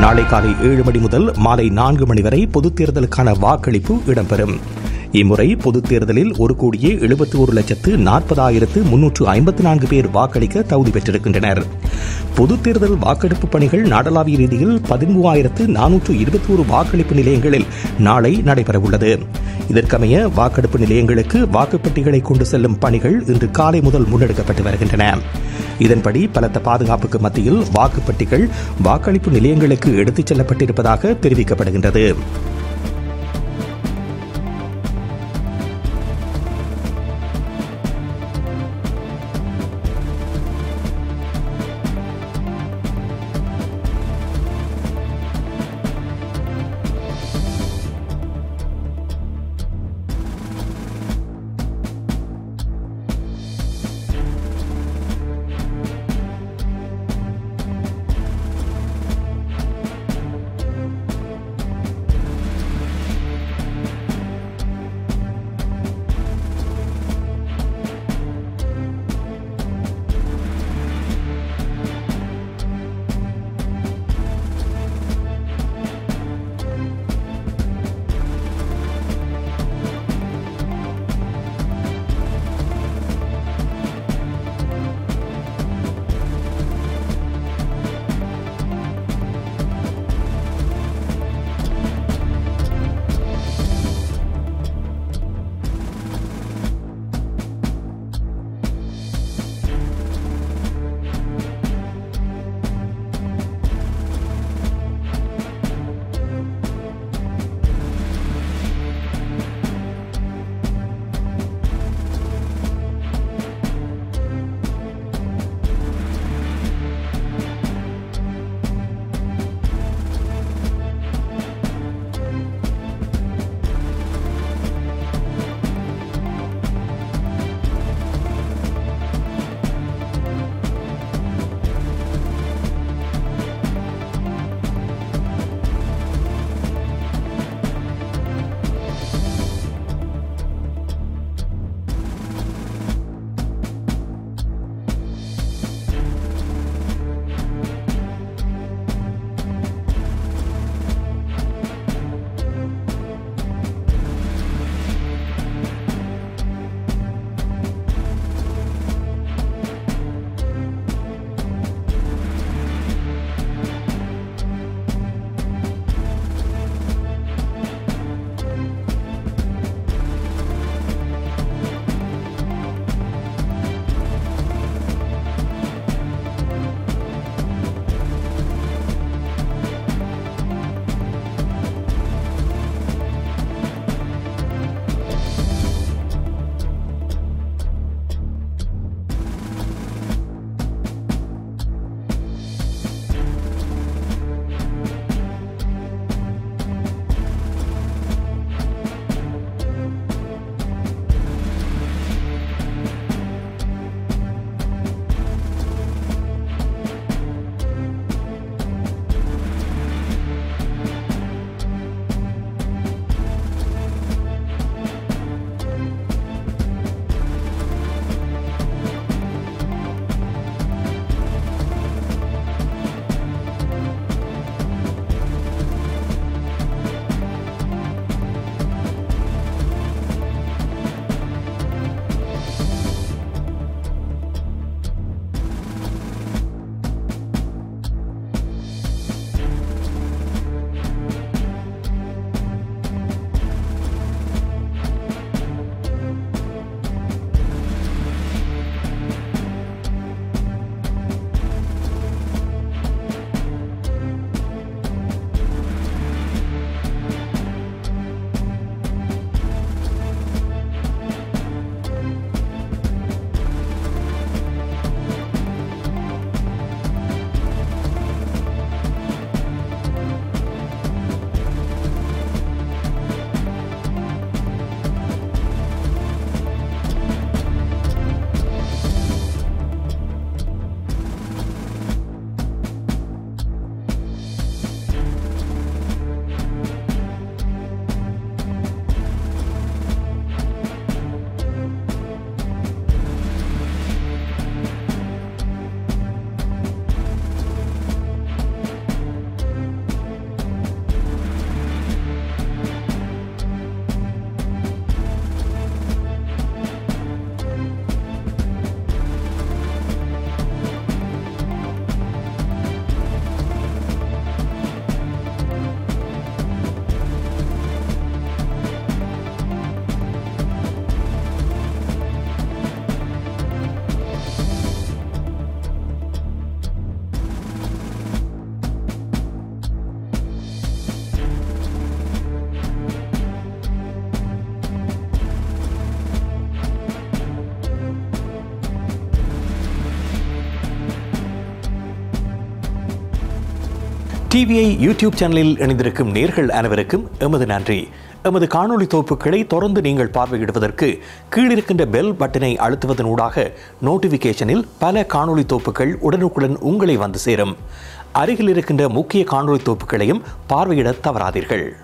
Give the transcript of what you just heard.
நாளை காலை ஏழு மணி முதல் மாலை நான்கு மணி வரை பொதுத் தேர்தலுக்கான வாக்களிப்பு இடம்பெறும் இம்முறை பொதுத் தேர்தலில் ஒரு கோடியே எழுபத்தி ஒரு லட்சத்து நாற்பதாயிரத்து முன்னூற்று ஐம்பத்தி நான்கு பேர் வாக்களிக்க தகுதி பெற்றிருக்கின்றனர் பொதுத் தேர்தல் வாக்கெடுப்பு பணிகள் நாடளாவிய ரீதியில் பதிமூவாயிரத்து நானூற்று இருபத்தி ஒரு வாக்களிப்பு நிலையங்களில் நாளை நடைபெறவுள்ளது இதற்கமைய வாக்கெடுப்பு நிலையங்களுக்கு வாக்குப்பெட்டிகளை கொண்டு செல்லும் பணிகள் இன்று காலை முதல் முன்னெடுக்கப்பட்டு வருகின்றன இதன்படி பலத்த பாதுகாப்புக்கு மத்தியில் வாக்குப்பெட்டிகள் வாக்களிப்பு நிலையங்களுக்கு எடுத்துச் செல்லப்பட்டிருப்பதாக தெரிவிக்கப்படுகின்றது டிவிஐ யூடியூப் சேனலில் இணைந்திருக்கும் நேர்கள் அனைவருக்கும் எமது நன்றி எமது காணொளி தொகுப்புகளை தொடர்ந்து நீங்கள் பார்வையிடுவதற்கு கீழிருக்கின்ற பெல் பட்டனை அழுத்துவதனூடாக நோட்டிஃபிகேஷனில் பல காணொளி தொகுப்புகள் உடனுக்குடன் உங்களை வந்து சேரும் அருகில் இருக்கின்ற முக்கிய காணொளி தொகுப்புகளையும் பார்வையிட தவறாதீர்கள்